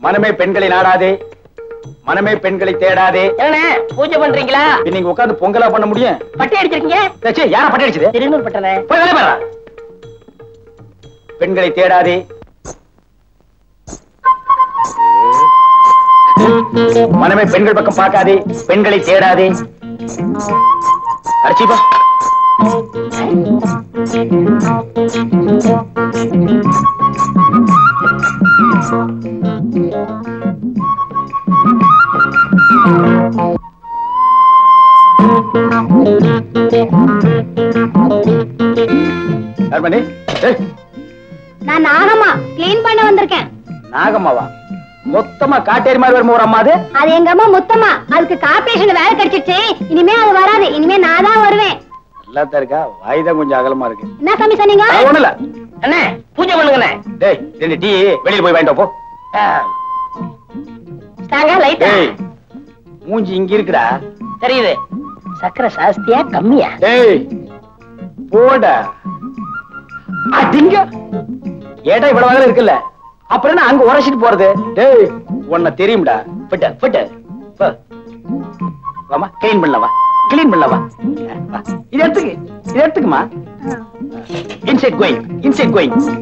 மனமே பெண்களை நாடாதே மனமே பெண்களை தேடாதே என்ன பூஜை பண்றீங்களா இப்ப நீங்க உட்கார்ந்து பொங்கலா பண்ண முடியும் பட்டி அடிச்சிருக்கீங்க சே யார பட்டி அடிச்சது திருநூறு பட்டன போய் வேலை பாரு பெண்களை தேடாதே மனமே பெண்கள் பக்கம் பார்க்காதே பெண்களை தேடாதே அடிச்சிப்பா யார் பண்ணி ஏய், நான் நாகம்மா கிளீன் பண்ண வந்திருக்கேன் நாகம்மாவா மொத்தமா காட்டேரி மாதிரி வருமா ஒரு அம்மா அது அது எங்க அம்மா முத்தம்மா அதுக்கு கார்பரேஷன் வேலை கிடைச்சிருச்சு இனிமே அது வராது இனிமே நான் தான் வருவேன் நல்லா தான் இருக்கா வாய்தான் கொஞ்சம் அகலமா இருக்கு என்ன சாமி சொன்னீங்க அது ஒண்ணும் இல்ல அண்ணே பூஜை பண்ணுங்கண்ணே டேய் ரெண்டு டீ வெளியில போய் வாங்கிட்டு வா, போ தாங்க லைட்டா டேய் மூஞ்சி இங்க இருக்குடா தெரியுது சக்கரை சாஸ்தியா கம்மியா டேய் போடா அடிங்க ஏடா இவ்வளவு அகலம் இருக்குல்ல அப்புறம் என்ன அங்க உரைச்சிட்டு போறது டேய் உன்னை தெரியும்டா ஃபிட்ட ஃபிட்ட வாமா க்ளீன் பண்ணல வா க்ளீன் பண்ணல வா வா. இது எடுத்துக்கு இது எடுத்துக்குமா இன்சைட் கோயிங் இன்சைட் கோயிங்